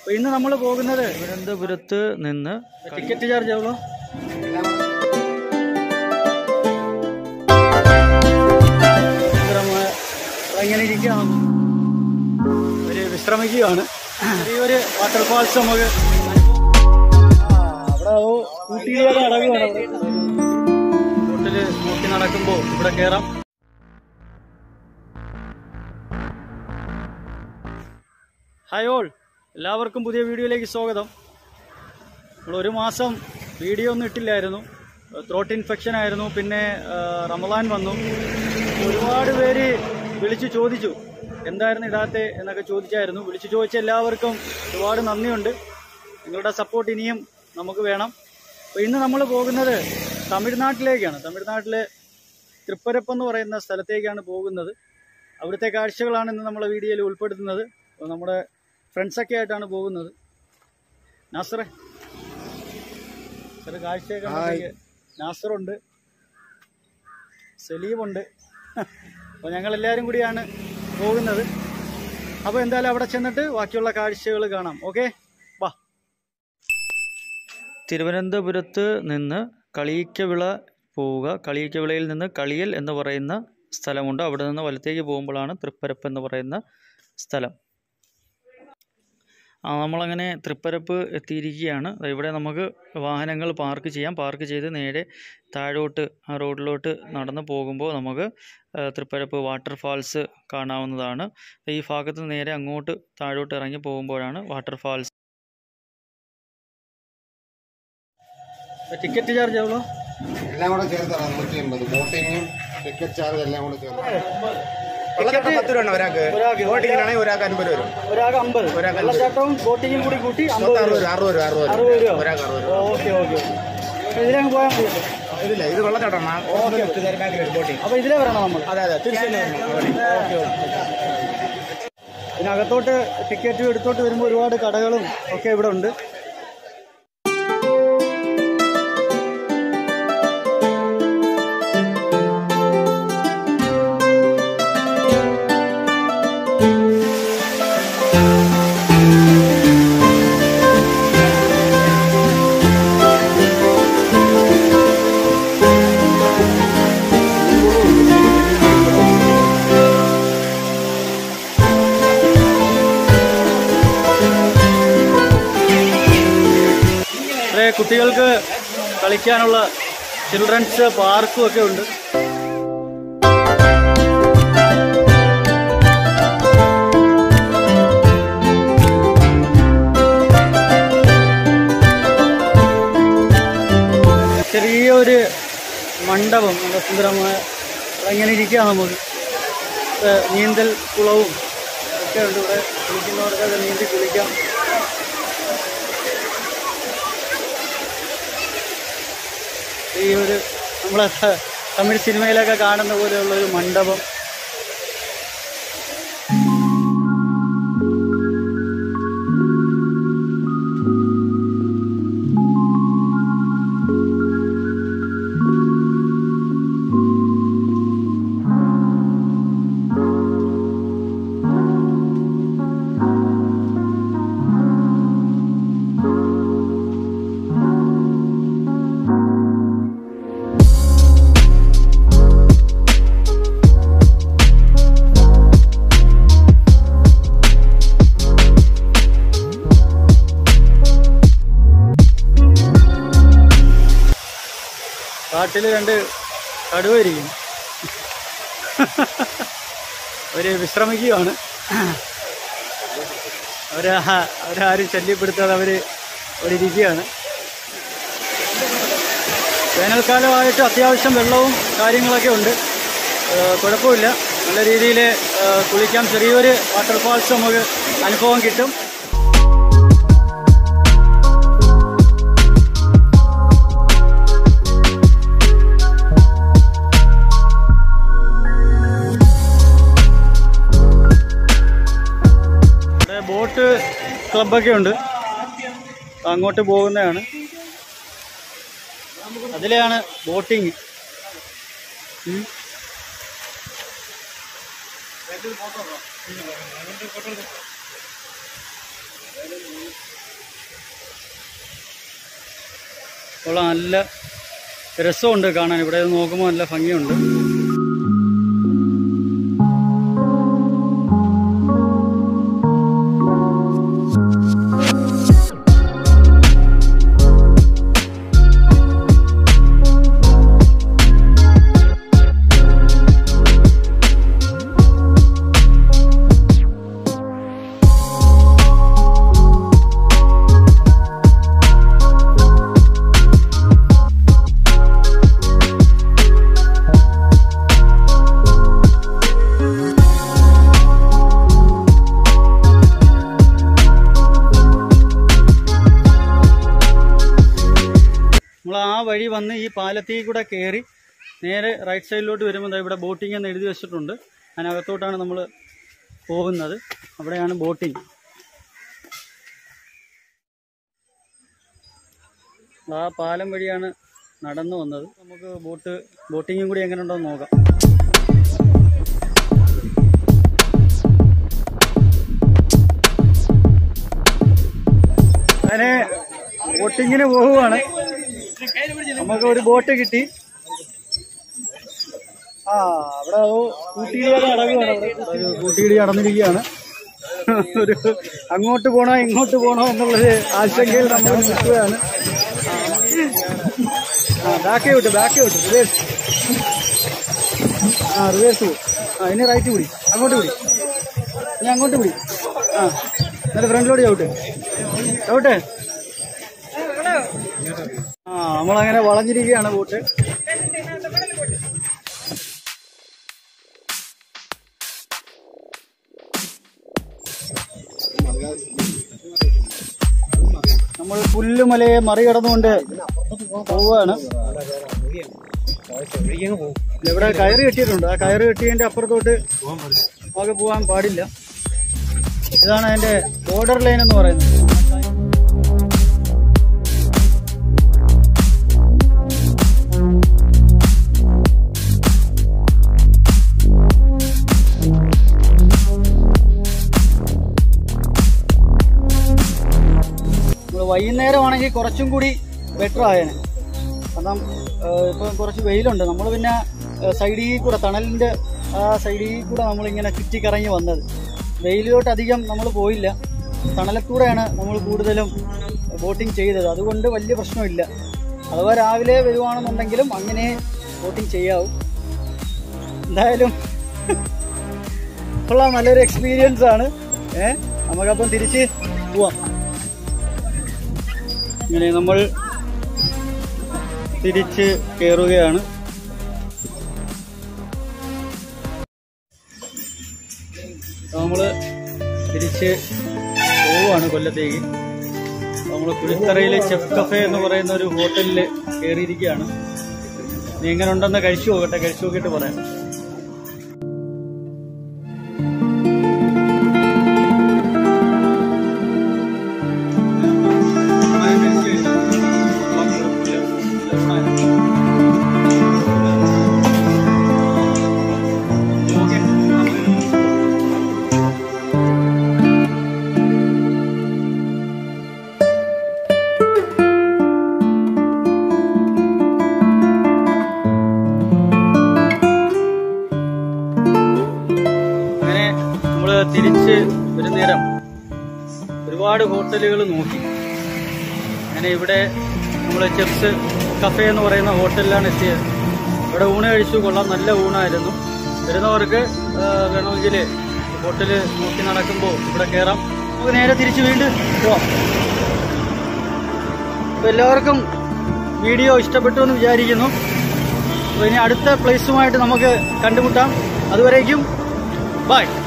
അപ്പോൾ ഇന്ന് നമ്മൾ പോകുന്നത് തിരുവനന്തപുരത്ത് നിന്ന് ടിക്കറ്റ് ചാർജ് എവ്വളോ എങ്ങനെ ഇരിക്കുകയാണ് ഒരു വിശ്രമിക്കുകയാണ് ചെറിയൊരു വാട്ടർഫാൾസ് നമുക്ക് ആ, അവിടെ ഓ ഊട്ടിയിലേക്ക് അടങ്ങുകയാണ് അവിടെ. ബോട്ടില് നോക്കി നടക്കുമ്പോൾ ഇവിടെ കയറാം ഹായ് ഓൾ എല്ലാവർക്കും പുതിയ വീഡിയോയിലേക്ക് സ്വാഗതം നമ്മൾ ഒരു മാസം വീഡിയോ ഒന്നും ഇട്ടില്ലായിരുന്നു ത്രോട്ട് ഇൻഫെക്ഷൻ ആയിരുന്നു പിന്നെ ആ, റമദാൻ വന്നു ഒരുപാട് പേര് വിളിച്ചു ചോദിച്ചു എന്തായിരുന്നു ഇടാത്തെ എന്നൊക്കെ ചോദിച്ചായിരുന്നു വിളിച്ചു ചോദിച്ച എല്ലാവർക്കും ഒരുപാട് നന്ദിയുണ്ട് നിങ്ങളുടെ സപ്പോർട്ട് ഇനിയും നമുക്ക് വേണം അപ്പോൾ ഇന്ന് നമ്മൾ പോകുന്നത് തമിഴ്നാട്ടിലേക്കാണ് തമിഴ്നാട്ടിലെ തൃപ്പരപ്പ് എന്ന് പറയുന്ന സ്ഥലത്തേക്കാണ് പോകുന്നത് അവിടുത്തെ കാഴ്ചകളാണ് ഇന്ന് നമ്മളെ വീഡിയോയിൽ ഉൾപ്പെടുത്തുന്നത് അപ്പോൾ നമ്മുടെ ഫ്രണ്ട്സൊക്കെ ആയിട്ടാണ് പോകുന്നത് നാസറേ ചെറു കാഴ്ചയൊക്കെ കണ്ടിട്ട് നാസറുണ്ട് സലീമുണ്ട് അപ്പോൾ ഞങ്ങൾ എല്ലാവരും കൂടിയാണ് പോകുന്നത് അപ്പോൾ എന്തായാലും അവിടെ ചെന്നിട്ട് ബാക്കിയുള്ള കാഴ്ചകൾ കാണാം ഓക്കെ വാ തിരുവനന്തപുരത്ത് നിന്ന് കളിയിക്കവിള പോവുക കളിയിക്കവിളയിൽ നിന്ന് കളിയൽ എന്ന് പറയുന്ന സ്ഥലമുണ്ട് അവിടെ നിന്ന് വലത്തേക്ക് പോകുമ്പോഴാണ് തൃപ്പരപ്പ് എന്ന് പറയുന്ന സ്ഥലം ആ നമ്മളങ്ങനെ തൃപ്പരപ്പ് എത്തിയിരിക്കുകയാണ് ദാ ഇവിടെ നമുക്ക് വാഹനങ്ങൾ പാർക്ക് ചെയ്യാം പാർക്ക് ചെയ്ത് നേരെ താഴോട്ട് ആ റോഡിലോട്ട് നടന്ന് പോകുമ്പോൾ നമുക്ക് ആ, തൃപ്പരപ്പ് വാട്ടർഫാൾസ് കാണാവുന്നതാണ് ഈ ഭാഗത്ത് നിന്ന് നേരെ അങ്ങോട്ട് താഴോട്ട് ഇറങ്ങി പോകുമ്പോഴാണ് വാട്ടർഫാൾസ് ടിക്കറ്റ് ചാർജ് എവ്വളോ എല്ലാം കൂടെ ചേർത്താണ് നൂറ്റി എൺപത് ബോട്ടിങ്ങും ടിക്കറ്റ് ചാർജ് എല്ലാം കൂടെ ചേർത്ത് വെള്ളച്ചാട്ടം പത്ത് രൂപ ഒരാൾക്ക് ഒരാൾക്ക് ബോട്ടിങ്ങിനാണെങ്കിൽ ഒരാൾക്ക് അൻപത് രൂപ വരും ഒരാൾക്ക് അമ്പത് വെള്ളച്ചാട്ടവും ബോട്ടിങ്ങും കൂടി കൂട്ടി അമ്പത് അറുപത് രൂപ രൂപ അറുപത് രൂപ അറുപത് അറുപത് രൂപ ഒരാൾക്ക് അറുപത് രൂപ ഓക്കെ ഓക്കെ ഇതിലേക്ക് പോയാൽ മതി ഇതില്ല ഇത് വെള്ളച്ചാട്ടമാണ് ബോട്ടിങ് അപ്പോൾ ഇതിലേ വരണം നമ്മൾ അതെ അതെ തീർച്ചയായും ഓക്കെ ഓക്കെ ഇതിനകത്തോട്ട് ടിക്കറ്റ് എടുത്തോട്ട് വരുമ്പോൾ ഒരുപാട് കടകളും ഒക്കെ ഇവിടെ ഉണ്ട് ഇവിടെ കുട്ടികൾക്ക് കളിക്കാനുള്ള ചിൽഡ്രൻസ് പാർക്കും ഒക്കെ ഉണ്ട് ചെറിയൊരു മണ്ഡപം നല്ല സുന്ദരമായ അങ്ങനെ ഇരിക്കാം നമുക്ക് ഇവിടെ നീന്തൽ കുളവും ഒക്കെ ഉണ്ട് ഇവിടെ കുളിക്കുന്നവർക്കൊക്കെ നീന്തി കുളിക്കാം ഈ ഒരു നമ്മളെ ത- തമിഴ് സിനിമയിലൊക്കെ കാണുന്ന പോലെയുള്ള ഒരു മണ്ഡപം കാട്ടിൽ രണ്ട് കടുവ ഇരിക്കും അവര് വിശ്രമിക്കുകയാണ് അവര് അവരാരും ശല്യപ്പെടുത്താതെ അവര് അവിടെ ഇരിക്കുകയാണ് വേനൽക്കാലമായിട്ട് അത്യാവശ്യം വെള്ളവും കാര്യങ്ങളൊക്കെ ഉണ്ട് ഏഹ് കുഴപ്പമില്ല നല്ല രീതിയിൽ കുളിക്കാം ചെറിയൊരു വാട്ടർഫാൾസ് നമുക്ക് അനുഭവം കിട്ടും ഇവിടെ ബോട്ട് ക്ലബൊക്കെ ഉണ്ട് അങ്ങോട്ട് പോകുന്നതാണ് അതിലെയാണ് ബോട്ടിങ് ഉള്ള നല്ല രസമുണ്ട് കാണാൻ ഇവിടെ നിന്ന് നോക്കുമ്പോൾ നല്ല ഭംഗിയുണ്ട് നമ്മൾ ആ വഴി വന്ന് ഈ പാലത്തിൽ കൂടെ കയറി നേരെ റൈറ്റ് സൈഡിലോട്ട് വരുമ്പോൾ ദാ ഇവിടെ ബോട്ടിംഗ് എന്ന് എഴുതി വെച്ചിട്ടുണ്ട് അതിനകത്തോട്ടാണ് നമ്മൾ പോകുന്നത് അവിടെയാണ് ബോട്ടിംഗ് ആ പാലം വഴിയാണ് നടന്നു വന്നത് നമുക്ക് ബോട്ട് ബോട്ടിങ്ങും കൂടി എങ്ങനെ ഉണ്ടോ എന്ന് നോക്കാം അങ്ങനെ ബോട്ടിങ്ങിന് പോവുകയാണ് നമുക്ക് ഒരു ബോട്ട് കിട്ടി ആ അവിടെ അത് കൂട്ടിയിടി അടങ്ങുകയാണ് അവിടെ ഒരു കൂട്ടിയിടി നടന്നിരിക്കുകയാണ് ഒരു അങ്ങോട്ട് പോണോ ഇങ്ങോട്ട് പോണോ എന്നുള്ളൊരു ആശങ്കയിൽ നമ്മൾ നിൽക്കുകയാണ് ആ ബാക്കി വിട്ടു ബാക്കി വിട്ടു റിവേഴ്സ് ആ റിവേഴ്സ് പോകും ആ ഇനി റൈറ്റ് പിടി അങ്ങോട്ട് പിടി ഇനി അങ്ങോട്ട് പിടി ആ എന്നിട്ട് ഫ്രണ്ടിലോട്ട് ചവിട്ട് ചവിട്ടെ ആ നമ്മളങ്ങനെ വളഞ്ഞിരിക്കുകയാണ് ബോട്ട് നമ്മൾ പുല്ലുമലയെ മറികടന്നുകൊണ്ട് പോവുകയാണ് ഇവിടെ കയറ് കെട്ടിയിട്ടുണ്ട് ആ കയറ് കെട്ടിയതിന്റെ അപ്പുറത്തോട്ട് നമുക്ക് പോകാൻ പാടില്ല ഇതാണ് അതിന്റെ ബോർഡർ ലൈൻ എന്ന് പറയുന്നത് നമ്മള് വൈകുന്നേരമാണെങ്കിൽ കുറച്ചും കൂടി ബെറ്റർ ആയേനെ കാരണം ഏഹ്, ഇപ്പം കുറച്ച് വെയിലുണ്ട് നമ്മൾ പിന്നെ ഏഹ്, സൈഡിൽ കൂടെ തണലിന്റെ ആ സൈഡിൽ കൂടെ നമ്മളിങ്ങനെ ചുറ്റിക്കറങ്ങി വന്നത് വെയിലിലോട്ട് അധികം നമ്മൾ പോയില്ല തണലത്തൂടെയാണ് നമ്മൾ കൂടുതലും ബോട്ടിംഗ് ചെയ്തത് അതുകൊണ്ട് വലിയ പ്രശ്നമില്ല അഥവാ രാവിലെ വരുവാണെന്നുണ്ടെങ്കിലും അങ്ങനെ ബോട്ടിംഗ് ചെയ്യാവും എന്തായാലും ഉള്ള നല്ലൊരു എക്സ്പീരിയൻസ് ആണ് ഏഹ് നമുക്കപ്പം തിരിച്ച് പോവാം ഇങ്ങനെ നമ്മൾ തിരിച്ച് കയറുകയാണ് നമ്മൾ തിരിച്ച് പോവുകയാണ് കൊല്ലത്തേക്ക് നമ്മൾ കുഴിത്തറയിലെ ചെഫ് കഫേ എന്ന് പറയുന്ന ഒരു ഹോട്ടലിൽ കയറിയിരിക്കുകയാണ് നീ എങ്ങനെ ഉണ്ടെന്ന് കഴിച്ചു നോക്കട്ടെ കഴിച്ചു നോക്കിയിട്ട് പറയാം അങ്ങനെ നമ്മൾ തിരിച്ച് ഒരു നേരം ഒരുപാട് ഹോട്ടലുകൾ നോക്കി അങ്ങനെ ഇവിടെ നമ്മൾ ചെപ്സ് കഫേ എന്ന് പറയുന്ന ഹോട്ടലിലാണ് എത്തിയത് ഇവിടെ ഊണ് കഴിച്ചു കൊള്ളാം നല്ല ഊണായിരുന്നു വരുന്നവർക്ക് ആ, വേണമെങ്കിൽ ഹോട്ടല് നോക്കി നടക്കുമ്പോൾ ഇവിടെ കയറാം നമുക്ക് നേരെ തിരിച്ച് വീണ്ടും പോവാം അപ്പോൾ എല്ലാവർക്കും വീഡിയോ ഇഷ്ടപ്പെട്ടു എന്ന് വിചാരിക്കുന്നു അപ്പോൾ ഇനി അടുത്ത പ്ലേസുമായിട്ട് നമുക്ക് കണ്ടുമുട്ടാം അതുവരേക്കും ബൈ